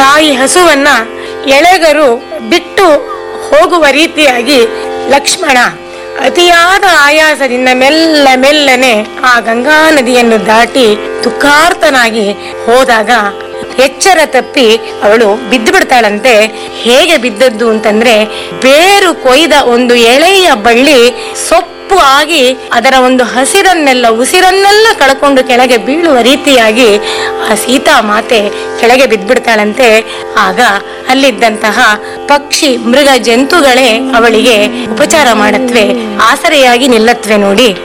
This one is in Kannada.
ತಾಯಿ ಹಸುವನ್ನ ಎಳೆಗರು ಬಿಟ್ಟು ಹೋಗುವ ರೀತಿಯಾಗಿ ಲಕ್ಷ್ಮಣ ಅತಿಯಾದ ಆಯಾಸದಿಂದ ಮೆಲ್ಲ ಮೆಲ್ಲನೆ ಆ ಗಂಗಾ ನದಿಯನ್ನು ದಾಟಿ ದುಃಖಾರ್ತನಾಗಿ ಹೋದಾಗ ಎಚ್ಚರ ತಪ್ಪಿ ಅವಳು ಬಿದ್ದು ಬಿಡ್ತಾಳಂತೆ ಹೇಗೆ ಬಿದ್ದದ್ದು ಅಂತಂದ್ರೆ ಬೇರು ಕೊಯ್ದ ಒಂದು ಎಳೆಯ ಬಳ್ಳಿ ಸೊಪ್ಪು ಆಗಿ ಅದರ ಒಂದು ಹಸಿರನ್ನೆಲ್ಲ ಉಸಿರನ್ನೆಲ್ಲ ಕಳ್ಕೊಂಡು ಕೆಳಗೆ ಬೀಳುವ ರೀತಿಯಾಗಿ ಆ ಸೀತಾ ಮಾತೆ ಕೆಳಗೆ ಬಿದ್ದ್ಬಿಡ್ತಾಳಂತೆ ಆಗ ಅಲ್ಲಿದ್ದಂತಹ ಪಕ್ಷಿ ಮೃಗ ಜಂತುಗಳೇ ಅವಳಿಗೆ ಉಪಚಾರ ಮಾಡತ್ವೆ ಆಸರೆಯಾಗಿ ನಿಲ್ಲತ್ವೆ ನೋಡಿ